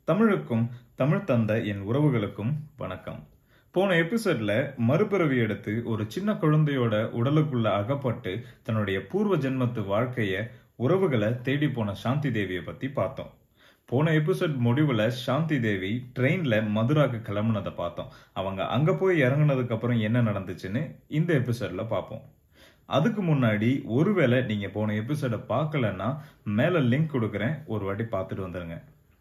தமிழுக்கும் தமிழ் தந்த என் உறவுகளுக்கும் வணக்கம் போன எபிசோட்ல மறுபிறவி எடுத்து ஒரு சின்ன குழந்தையோட உடலுக்குள்ள அகப்பட்டு தன்னுடைய பூர்வ ஜென்மத்து வாழ்க்கைய உறவுகளை தேடி போன சாந்தி தேவியை பத்தி பார்த்தோம் போன எபிசோட் முடிவுல சாந்தி தேவி ட்ரெயின்ல மதுராக்கு கிளம்புனதை பார்த்தோம் அவங்க அங்க போய் இறங்குனதுக்கு அப்புறம் என்ன நடந்துச்சுன்னு இந்த எபிசோட்ல பார்ப்போம் அதுக்கு முன்னாடி ஒருவேளை நீங்க போன எபிசோட பார்க்கலன்னா மேல லிங்க் கொடுக்குறேன் ஒரு வாட்டி பார்த்துட்டு வந்துருங்க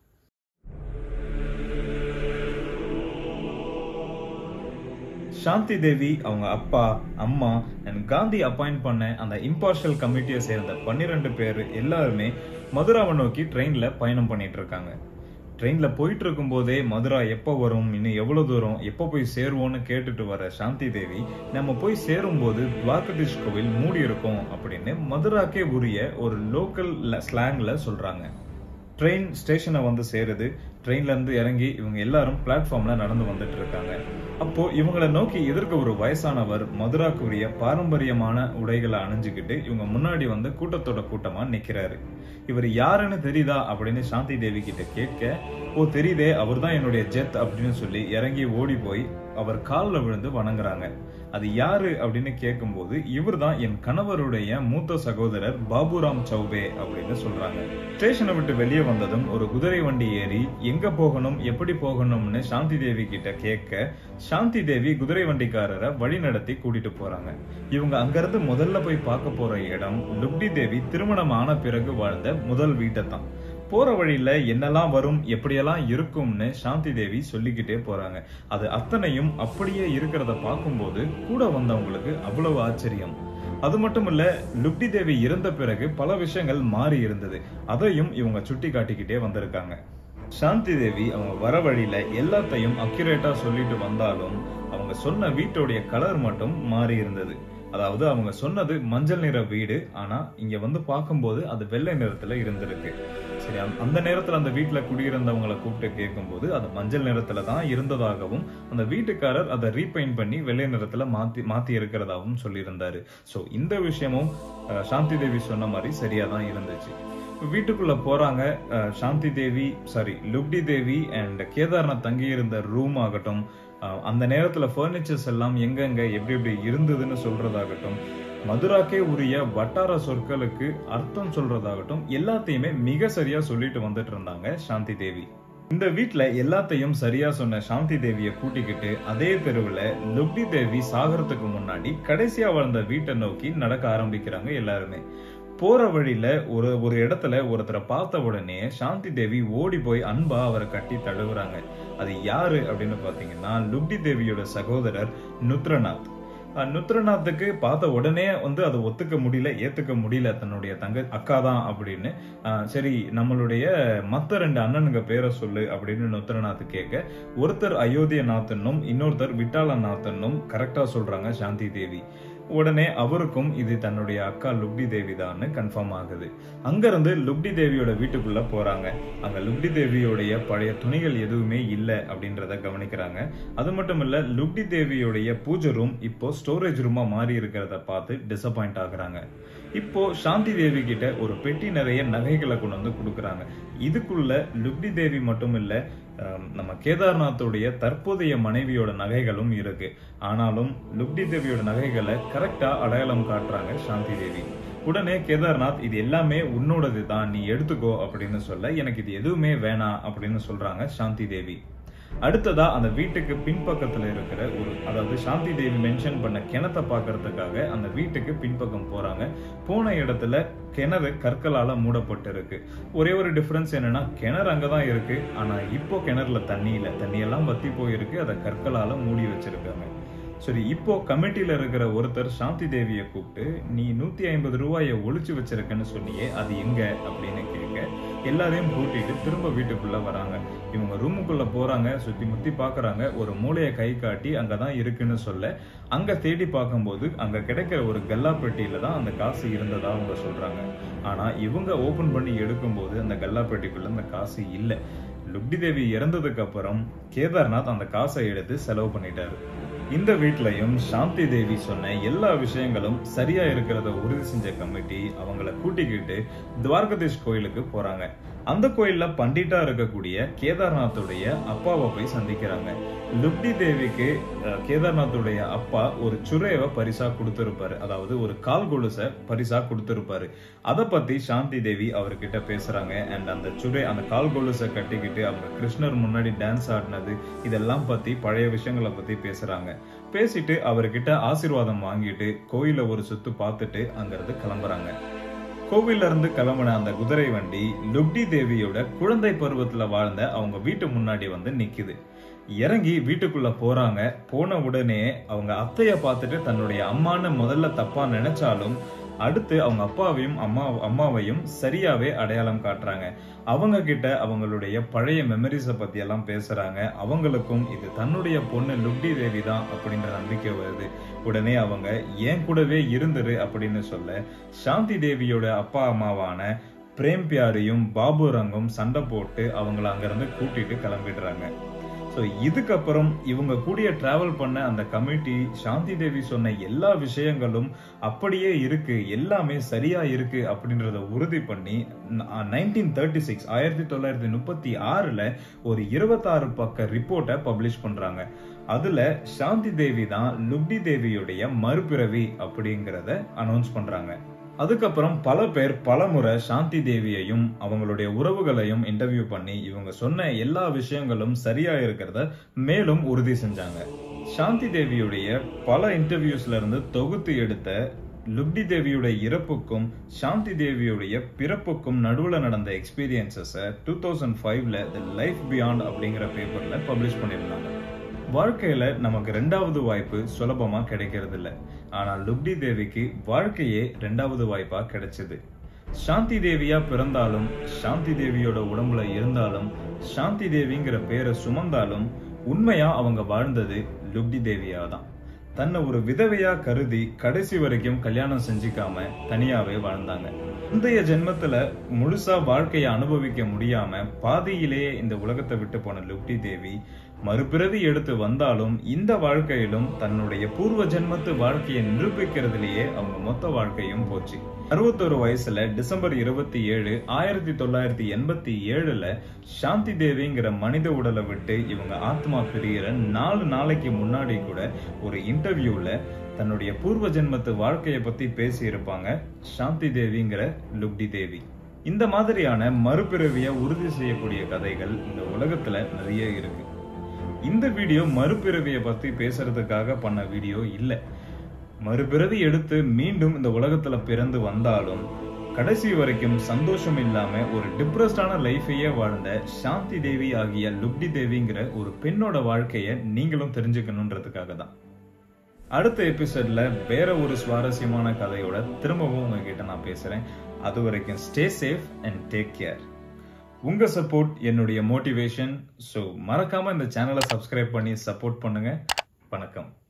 சாந்தி தேவி அவங்க அப்பா அம்மா அண்ட் காந்தி அப்பாயிண்ட் பண்ண அந்த இம்பார்ஷியல் கமிட்டியை சேர்ந்த பன்னிரெண்டு பேர் எல்லாருமே மதுராவை நோக்கி ட்ரெயின்ல பயணம் பண்ணிட்டு இருக்காங்க ட்ரெயின்ல போயிட்டு இருக்கும் போதே மதுரா எப்போ வரும் இன்னும் எவ்வளவு தூரம் எப்போ போய் சேருவோம்னு கேட்டுட்டு வர சாந்தி தேவி நம்ம போய் சேரும்போது துவாரகதீஷ் கோவில் மூடி இருக்கும் அப்படின்னு மதுராக்கே உரிய ஒரு லோக்கல் ஸ்லாங்ல சொல்றாங்க ட்ரெயின் ஸ்டேஷனை வந்து சேருது ட்ரெயின்ல இருந்து இறங்கி இவங்க எல்லாரும் பிளாட்ஃபார்ம்ல நடந்து வந்துட்டு இருக்காங்க அப்போ இவங்களை நோக்கி எதிர்க்க ஒரு வயசானவர் மதுராக்குரிய பாரம்பரியமான உடைகளை அணிஞ்சுக்கிட்டு இவங்க முன்னாடி வந்து கூட்டத்தோட கூட்டமா நிக்கிறாரு இவர் யாருன்னு தெரியுதா அப்படின்னு சாந்தி தேவி கிட்ட கேட்க ஓ தெரியுதே அவர் தான் என்னுடைய ஜெத் அப்படின்னு சொல்லி இறங்கி ஓடி போய் அவர் காலில் விழுந்து வணங்குறாங்க அது யாரு அப்படின்னு கேட்கும்போது இவர் தான் என் கணவருடைய மூத்த சகோதரர் பாபுராம் சௌபே அப்படின்னு சொல்றாங்க ஸ்டேஷனை விட்டு வெளியே வந்ததும் ஒரு குதிரை வண்டி ஏறி எங்க போகணும் எப்படி போகணும்னு சாந்தி தேவி கிட்ட கேட்க சாந்தி தேவி குதிரை வண்டிக்காரரை வழி நடத்தி கூட்டிட்டு போறாங்க இவங்க அங்கிருந்து முதல்ல போய் பார்க்க போற இடம் லுப்டி தேவி திருமணம் ஆன பிறகு வாழ்ந்த முதல் வீட்டை தான் போற வழியில என்னெல்லாம் வரும் எப்படியெல்லாம் இருக்கும்னு சாந்தி தேவி சொல்லிக்கிட்டே போறாங்க அது அத்தனையும் அப்படியே இருக்கிறத பார்க்கும்போது கூட வந்தவங்களுக்கு அவ்வளவு ஆச்சரியம் அது மட்டும் இல்ல லுப்டி தேவி இறந்த பிறகு பல விஷயங்கள் மாறி இருந்தது அதையும் இவங்க சுட்டி காட்டிக்கிட்டே வந்திருக்காங்க சாந்தி தேவி அவங்க வர வழியில எல்லாத்தையும் அக்யூரேட்டா சொல்லிட்டு வந்தாலும் அவங்க சொன்ன வீட்டோடைய கலர் மட்டும் மாறி இருந்தது அதாவது அவங்க சொன்னது மஞ்சள் நிற வீடு ஆனா இங்க வந்து பார்க்கும்போது அது வெள்ளை நிறத்துல இருந்திருக்கு சரி அந்த நேரத்துல அந்த வீட்டுல குடியிருந்தவங்களை கூப்பிட்டு கேட்கும்போது அது மஞ்சள் நிறத்துல தான் இருந்ததாகவும் அந்த வீட்டுக்காரர் அதை ரீபெயிண்ட் பண்ணி வெள்ளை நிறத்துல மாத்தி மாத்தி இருக்கிறதாகவும் சொல்லியிருந்தாரு சோ இந்த விஷயமும் சாந்தி தேவி சொன்ன மாதிரி சரியா தான் இருந்துச்சு வீட்டுக்குள்ள போறாங்க சாந்தி தேவி சாரி லுப்டி தேவி அண்ட் கேதார்நாத் தங்கி இருந்த ரூம் ஆகட்டும் அந்த நேரத்துல பர்னிச்சர்ஸ் எல்லாம் எங்கெங்க எப்படி எப்படி இருந்ததுன்னு சொல்றதாகட்டும் மதுராக்கே உரிய வட்டார சொற்களுக்கு அர்த்தம் சொல்றதாகட்டும் எல்லாத்தையுமே மிக சரியா சொல்லிட்டு வந்துட்டு இருந்தாங்க சாந்தி தேவி இந்த வீட்டுல எல்லாத்தையும் சரியா சொன்ன சாந்தி தேவிய கூட்டிக்கிட்டு அதே தெருவுல லுப்டி தேவி சாகரத்துக்கு முன்னாடி கடைசியா வாழ்ந்த வீட்டை நோக்கி நடக்க ஆரம்பிக்கிறாங்க எல்லாருமே போற வழியில ஒரு ஒரு இடத்துல ஒருத்தரை பார்த்த உடனே சாந்தி தேவி ஓடி போய் அன்பா அவரை கட்டி தழுவுறாங்க அது யாரு அப்படின்னு பாத்தீங்கன்னா லுப்டி தேவியோட சகோதரர் நுத்ரநாத் நுத்ரநாத்துக்கு பார்த்த உடனே வந்து அதை ஒத்துக்க முடியல ஏத்துக்க முடியல தன்னுடைய தங்க அக்கா தான் அப்படின்னு சரி நம்மளுடைய மத்த ரெண்டு அண்ணனுங்க பேரை சொல்லு அப்படின்னு நுத்ரநாத் கேட்க ஒருத்தர் அயோத்தியநாத்தனும் இன்னொருத்தர் விட்டாலநாத்தனும் கரெக்டா சொல்றாங்க சாந்தி தேவி உடனே அவருக்கும் இது தன்னுடைய அக்கா லுப்டி தேவி தான் கன்ஃபார்ம் ஆகுது அங்கிருந்து லுப்டி தேவியோட வீட்டுக்குள்ள போறாங்க அங்க லுப்டி தேவியோடைய பழைய துணிகள் எதுவுமே இல்லை அப்படின்றத கவனிக்கிறாங்க அது மட்டும் இல்ல லுப்டி தேவியோடைய பூஜை ரூம் இப்போ ஸ்டோரேஜ் ரூமா மாறி இருக்கிறத பார்த்து டிசப்பாயிண்ட் ஆகுறாங்க இப்போ சாந்தி தேவி கிட்ட ஒரு பெட்டி நிறைய நகைகளை கொண்டு வந்து கொடுக்குறாங்க இதுக்குள்ள லுப்டி தேவி மட்டும் இல்ல நம்ம கேதார்நாத்துடைய தற்போதைய மனைவியோட நகைகளும் இருக்கு ஆனாலும் லுப்டி தேவியோட நகைகளை கரெக்டா அடையாளம் காட்டுறாங்க சாந்தி தேவி உடனே கேதார்நாத் இது எல்லாமே உன்னோடது தான் நீ எடுத்துக்கோ அப்படின்னு சொல்ல எனக்கு இது எதுவுமே வேணாம் அப்படின்னு சொல்றாங்க சாந்தி தேவி அடுத்ததா அந்த வீட்டுக்கு பின்பக்கத்துல இருக்கிற ஒரு அதாவது சாந்தி தேவி மென்ஷன் பண்ண கிணத்தை பாக்குறதுக்காக அந்த வீட்டுக்கு பின்பக்கம் போறாங்க போன இடத்துல கிணறு கற்களால மூடப்பட்டு இருக்கு ஒரே ஒரு டிஃபரன்ஸ் என்னன்னா கிணறு அங்கதான் இருக்கு ஆனா இப்போ கிணறுல தண்ணி இல்லை தண்ணி எல்லாம் வத்தி போயிருக்கு அதை கற்களால மூடி வச்சிருக்காங்க சரி இப்போ கமிட்டியில இருக்கிற ஒருத்தர் சாந்தி தேவியை கூப்பிட்டு நீ நூத்தி ஐம்பது ரூபாய ஒழிச்சு வச்சிருக்கன்னு சொன்னியே அது எங்க அப்படின்னு கேட்க எல்லாரையும் கூட்டிட்டு திரும்ப வீட்டுக்குள்ள வராங்க இவங்க ரூமுக்குள்ள போறாங்க சுத்தி முத்தி பாக்குறாங்க ஒரு மூளையை கை காட்டி அங்கதான் இருக்குன்னு சொல்ல அங்க தேடி பார்க்கும்போது அங்க கிடைக்கிற ஒரு கல்லா பெட்டியில தான் அந்த காசு இருந்ததா அவங்க சொல்றாங்க ஆனா இவங்க ஓபன் பண்ணி எடுக்கும்போது அந்த கல்லா பெட்டிக்குள்ள அந்த காசு இல்லை லுப்டி தேவி இறந்ததுக்கு அப்புறம் கேதார்நாத் அந்த காசை எடுத்து செலவு பண்ணிட்டாரு இந்த வீட்லயும் சாந்தி தேவி சொன்ன எல்லா விஷயங்களும் சரியா இருக்கிறத உறுதி செஞ்ச கமிட்டி அவங்கள கூட்டிக்கிட்டு துவாரகதீஷ் கோயிலுக்கு போறாங்க அந்த கோயில்ல பண்டிட்டா இருக்கக்கூடிய கேதார்நாத்துடைய அப்பாவை போய் சந்திக்கிறாங்க லுப்டி தேவிக்கு அஹ், கேதார்நாத்துடைய அப்பா ஒரு சுரேவை பரிசா கொடுத்திருப்பாரு அதாவது ஒரு கால் கொலுசை பரிசா கொடுத்திருப்பாரு அதை பத்தி சாந்தி தேவி அவர்கிட்ட பேசுறாங்க அண்ட் அந்த சுரே அந்த கால் கொலுசை கட்டிக்கிட்டு அவங்க கிருஷ்ணர் முன்னாடி டான்ஸ் ஆடினது இதெல்லாம் பத்தி பழைய விஷயங்களை பத்தி பேசுறாங்க பேசிட்டு அவர்கிட்ட ஆசீர்வாதம் வாங்கிட்டு கோயில ஒரு சுத்து பார்த்துட்டு அங்கிருந்து கிளம்புறாங்க கோவில்ல இருந்து கிளம்பின அந்த குதிரை வண்டி லுப்டி தேவியோட குழந்தை பருவத்துல வாழ்ந்த அவங்க வீட்டு முன்னாடி வந்து நிக்குது இறங்கி வீட்டுக்குள்ள போறாங்க போன உடனே அவங்க அத்தைய பார்த்துட்டு தன்னுடைய அம்மான்னு முதல்ல தப்பா நினைச்சாலும் அடுத்து அவங்க அப்பாவையும் அம்மா அம்மாவையும் சரியாவே அடையாளம் காட்டுறாங்க அவங்க கிட்ட அவங்களுடைய பழைய மெமரிஸை பத்தி எல்லாம் பேசுறாங்க அவங்களுக்கும் இது தன்னுடைய பொண்ணு லுப்டி தேவி தான் அப்படின்ற நம்பிக்கை வருது உடனே அவங்க ஏன் கூடவே இருந்துரு அப்படின்னு சொல்ல சாந்தி தேவியோட அப்பா அம்மாவான பிரேம் பியாரியும் பாபு ரங்கும் சண்டை போட்டு அவங்கள அங்கிருந்து கூட்டிட்டு கிளம்பிடுறாங்க ஸோ இதுக்கப்புறம் இவங்க கூடிய டிராவல் பண்ண அந்த கமிட்டி சாந்தி தேவி சொன்ன எல்லா விஷயங்களும் அப்படியே இருக்கு எல்லாமே சரியா இருக்கு அப்படின்றத உறுதி பண்ணி நைன்டீன் தேர்ட்டி சிக்ஸ் ஆயிரத்தி தொள்ளாயிரத்தி முப்பத்தி ஆறுல ஒரு இருபத்தாறு பக்க ரிப்போர்ட்டை பப்ளிஷ் பண்றாங்க அதுல சாந்தி தேவி தான் லுப்டி தேவியுடைய மறுபிறவி அப்படிங்கறத அனௌன்ஸ் பண்றாங்க அதுக்கப்புறம் பல பேர் பலமுறை சாந்தி தேவியையும் அவங்களுடைய உறவுகளையும் இன்டர்வியூ பண்ணி இவங்க சொன்ன எல்லா விஷயங்களும் சரியா இருக்கிறத மேலும் உறுதி செஞ்சாங்க சாந்தி தேவியுடைய பல இன்டர்வியூஸ்ல இருந்து தொகுத்து எடுத்த லுப்டி தேவியுடைய இறப்புக்கும் சாந்தி தேவியுடைய பிறப்புக்கும் நடுவுல நடந்த எக்ஸ்பீரியன்சஸ டூ தௌசண்ட் ஃபைவ்ல த லைஃப் பியாண்ட் அப்படிங்கிற பேப்பர்ல பப்ளிஷ் பண்ணியிருந்தாங்க வாழ்க்கையில நமக்கு ரெண்டாவது வாய்ப்பு சுலபமா கிடைக்கிறது இல்ல ஆனா லுப்டி தேவிக்கு வாழ்க்கையே ரெண்டாவது வாய்ப்பா கிடைச்சது சாந்தி தேவியா பிறந்தாலும் சாந்தி தேவியோட உடம்புல இருந்தாலும் சாந்தி தேவிங்கிற பேரை சுமந்தாலும் உண்மையா அவங்க வாழ்ந்தது லுப்டி தேவியா தான் தன்னை ஒரு விதவையா கருதி கடைசி வரைக்கும் கல்யாணம் செஞ்சுக்காம தனியாவே வாழ்ந்தாங்க முந்தைய ஜென்மத்துல முழுசா வாழ்க்கையை அனுபவிக்க முடியாம பாதியிலேயே இந்த உலகத்தை விட்டு போன லுப்டி தேவி மறுபிறவி எடுத்து வந்தாலும் இந்த வாழ்க்கையிலும் தன்னுடைய பூர்வ ஜென்மத்து வாழ்க்கையை நிரூபிக்கிறதுலயே அவங்க மொத்த வாழ்க்கையும் போச்சு அறுபத்தொரு வயசுல டிசம்பர் இருபத்தி ஏழு ஆயிரத்தி தொள்ளாயிரத்தி எண்பத்தி ஏழுல சாந்தி தேவிங்கிற மனித உடலை விட்டு இவங்க ஆத்மா பிரிகிற நாலு நாளைக்கு முன்னாடி கூட ஒரு இன்டர்வியூல தன்னுடைய பூர்வ ஜென்மத்து வாழ்க்கையை பத்தி பேசி இருப்பாங்க சாந்தி தேவிங்கிற லுப்டி தேவி இந்த மாதிரியான மறுபிறவிய உறுதி செய்யக்கூடிய கதைகள் இந்த உலகத்துல நிறைய இருக்கு இந்த வீடியோ மறுபிறவிய பத்தி பேசுறதுக்காக பண்ண வீடியோ இல்ல மறுபிறவி எடுத்து மீண்டும் இந்த உலகத்துல பிறந்து வந்தாலும் கடைசி வரைக்கும் சந்தோஷம் இல்லாம ஒரு டிப்ரெஸ்டான லைஃபையே வாழ்ந்த சாந்தி தேவி ஆகிய லுப்டி தேவிங்கிற ஒரு பெண்ணோட வாழ்க்கைய நீங்களும் தெரிஞ்சுக்கணுன்றதுக்காக தான் அடுத்த எபிசோட்ல வேற ஒரு சுவாரஸ்யமான கதையோட திரும்பவும் உங்ககிட்ட நான் பேசுறேன் அது வரைக்கும் stay safe and take care உங்க சப்போர்ட் என்னுடைய மோட்டிவேஷன் ஸோ மறக்காம இந்த சேனலை சப்ஸ்கிரைப் பண்ணி சப்போர்ட் பண்ணுங்க வணக்கம்